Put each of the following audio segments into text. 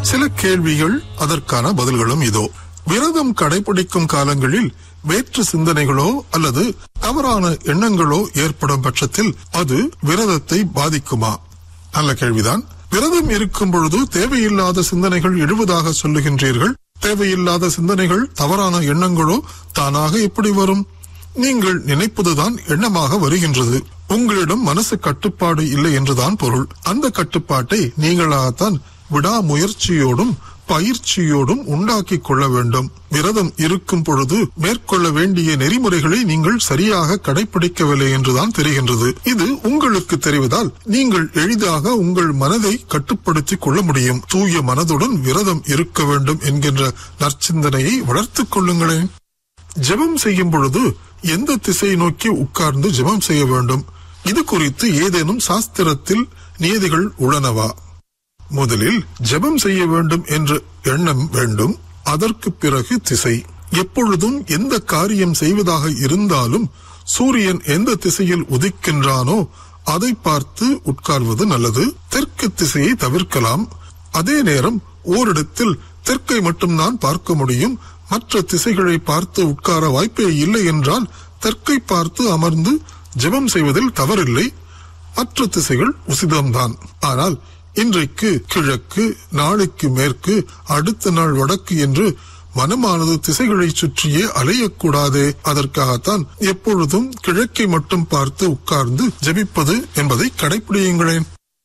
சில கேள்விகள் அதற்கான பதில்களும் இதோ விரதம் கடைபிடிக்கும் காலங்களில் வேற்று சிந்தனைகளோ அல்லது தவறான எண்ணங்களோ ஏற்படும் பட்சத்தில் அது விரதத்தை பாதிக்குமா நல்ல கேள்விதான் விரதம் இருக்கும் பொழுது தேவையில்லாத சிந்தனைகள் எழுவதாக சொல்லுகின்றீர்கள் தேவையில்லாத சிந்தனைகள் தவறான எண்ணங்களோ தானாக எப்படி வரும் நீங்கள் நினைப்பதுதான் எண்ணமாக வருகின்றது உங்களிடம் மனசு கட்டுப்பாடு இல்லை என்றுதான் பொருள் அந்த கட்டுப்பாட்டை நீங்களாகத்தான் விடாமுயற்சியோடும் பயிற்சியோடும் உண்டாக்கிக் கொள்ள வேண்டும் விரதம் இருக்கும் பொழுது மேற்கொள்ள வேண்டிய நெறிமுறைகளை நீங்கள் சரியாக கடைபிடிக்கவில்லை என்றுதான் தெரிகின்றது இது உங்களுக்கு தெரிவதால் நீங்கள் எளிதாக உங்கள் மனதை கட்டுப்படுத்திக் கொள்ள முடியும் தூய மனதுடன் விரதம் இருக்க வேண்டும் என்கின்ற நற்சிந்தனையை வளர்த்துக் கொள்ளுங்களேன் ஜெபம் செய்யும் பொழுது எந்த திசை நோக்கி உட்கார்ந்து ஜெபம் செய்ய வேண்டும் இது குறித்து ஏதேனும் சாஸ்திரத்தில் நியதிகள் உள்ளனவா முதலில் ஜெபம் செய்ய வேண்டும் என்ற எண்ணம் வேண்டும் அதற்கு பிறகு திசை எப்பொழுதும் எந்த காரியம் செய்வதாக இருந்தாலும் சூரியன் எந்த திசையில் உதிக்கின்றானோ அதை பார்த்து உட்கார்வது நல்லது தெற்கு திசையை தவிர்க்கலாம் அதே நேரம் ஓரிடத்தில் தெற்கை மட்டும்தான் பார்க்க முடியும் மற்ற திசைகளை பார்த்து உட்கார வாய்ப்பே இல்லை என்றால் தெற்கை பார்த்து அமர்ந்து ஜெபம் செய்வதில் தவறில்லை மற்ற திசைகள் உசிதம்தான் ஆனால் இன்றைக்கு கிழக்கு நாளைக்கு மேற்கு அடுத்த நாள் வடக்கு என்று மனமானது திசைகளை சுற்றியே அலையக்கூடாதே அதற்காகத்தான் எப்பொழுதும் கிழக்கை மட்டும் பார்த்து உட்கார்ந்து ஜெபிப்பது என்பதை கடைபிடியுங்களேன்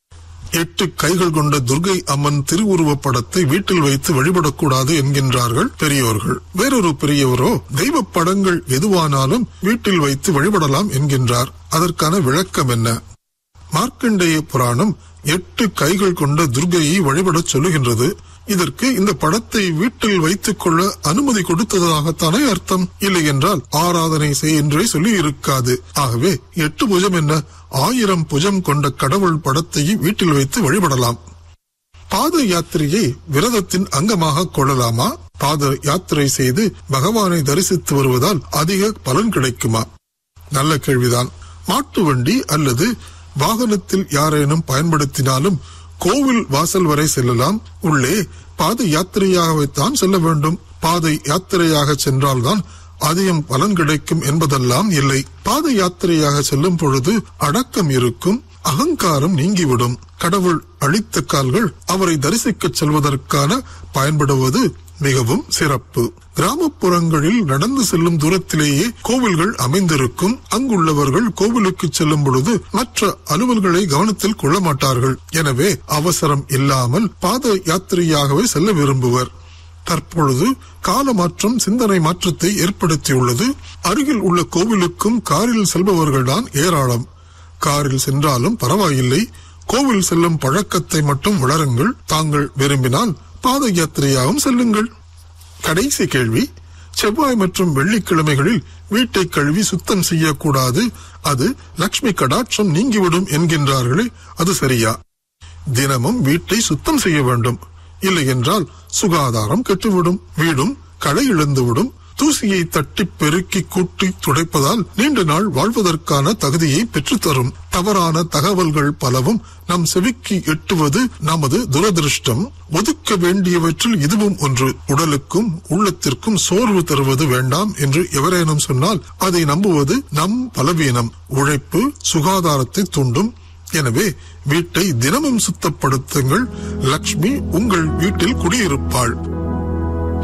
எட்டு கைகள் கொண்ட துர்கை அம்மன் திருவுருவப் படத்தை வீட்டில் வைத்து வழிபடக்கூடாது என்கின்றார்கள் பெரியோர்கள் வேறொரு பெரியவரோ தெய்வ படங்கள் எதுவானாலும் வீட்டில் வைத்து வழிபடலாம் என்கின்றார் அதற்கான விளக்கம் என்ன மார்க்கண்டேய புராணம் எட்டு கைகள் கொண்ட துர்கையை வழிபடச் சொல்லுகின்றது இதற்கு இந்த படத்தை வீட்டில் வைத்துக் கொள்ள அனுமதி கொடுத்ததாகத்தானே அர்த்தம் இல்லை என்றால் ஆராதனை செய் என்றே சொல்லி இருக்காது ஆகவே எட்டு புஜம் என்ன ஆயிரம் புஜம் கொண்ட கடவுள் படத்தை வீட்டில் வைத்து வழிபடலாம் பாத யாத்திரையை விரதத்தின் அங்கமாக கொள்ளலாமா பாத யாத்திரை செய்து பகவானை தரிசித்து வருவதால் அதிக பலன் கிடைக்குமா நல்ல கேள்விதான் மாட்டு வண்டி அல்லது வாகனத்தில் யாரேனும் பயன்படுத்தினாலும் கோவில் வாசல் வரை செல்லலாம் உள்ளே பாத யாத்திரையாகத்தான் செல்ல வேண்டும் பாதை யாத்திரையாக சென்றால்தான் அதிகம் பலன் கிடைக்கும் என்பதெல்லாம் இல்லை பாத யாத்திரையாக செல்லும் பொழுது அடக்கம் இருக்கும் அகங்காரம் நீங்கிவிடும் கடவுள் அளித்த கால்கள் அவரை தரிசிக்கச் செல்வதற்கான பயன்படுவது மிகவும் சிறப்பு கிராமப்புறங்களில் நடந்து செல்லும் தூரத்திலேயே கோவில்கள் அமைந்திருக்கும் அங்குள்ளவர்கள் கோவிலுக்கு செல்லும் பொழுது மற்ற அலுவல்களை கவனத்தில் கொள்ள மாட்டார்கள் எனவே அவசரம் இல்லாமல் பாத யாத்திரையாகவே செல்ல விரும்புவர் தற்பொழுது கால மாற்றம் சிந்தனை மாற்றத்தை ஏற்படுத்தியுள்ளது அருகில் உள்ள கோவிலுக்கும் காரில் செல்பவர்கள்தான் ஏராளம் காரில் சென்றாலும் பரவாயில்லை கோவில் செல்லும் பழக்கத்தை மட்டும் வளருங்கள் தாங்கள் விரும்பினால் பாத யாத்திரையாகவும் செல்லுங்கள் கடைசி கேள்வி செவ்வாய் மற்றும் வெள்ளிக்கிழமைகளில் வீட்டை கழுவி சுத்தம் செய்யக்கூடாது அது லக்ஷ்மி கடாட்சம் நீங்கிவிடும் என்கின்றார்களே அது சரியா தினமும் வீட்டை சுத்தம் செய்ய வேண்டும் இல்லை என்றால் சுகாதாரம் கெட்டுவிடும் வீடும் களை இழந்துவிடும் தூசியை தட்டி பெருக்கி கூட்டி துடைப்பதால் நீண்ட நாள் வாழ்வதற்கான தகுதியை பெற்றுத்தரும் தவறான தகவல்கள் பலவும் நம் செவிக்கு எட்டுவது நமது துரதிருஷ்டம் ஒதுக்க வேண்டியவற்றில் இதுவும் ஒன்று உடலுக்கும் உள்ளத்திற்கும் சோர்வு தருவது வேண்டாம் என்று எவரேனும் சொன்னால் அதை நம்புவது நம் பலவீனம் உழைப்பு சுகாதாரத்தை தூண்டும் எனவே வீட்டை தினமும் சுத்தப்படுத்துங்கள் லக்ஷ்மி உங்கள் வீட்டில் குடியிருப்பாள்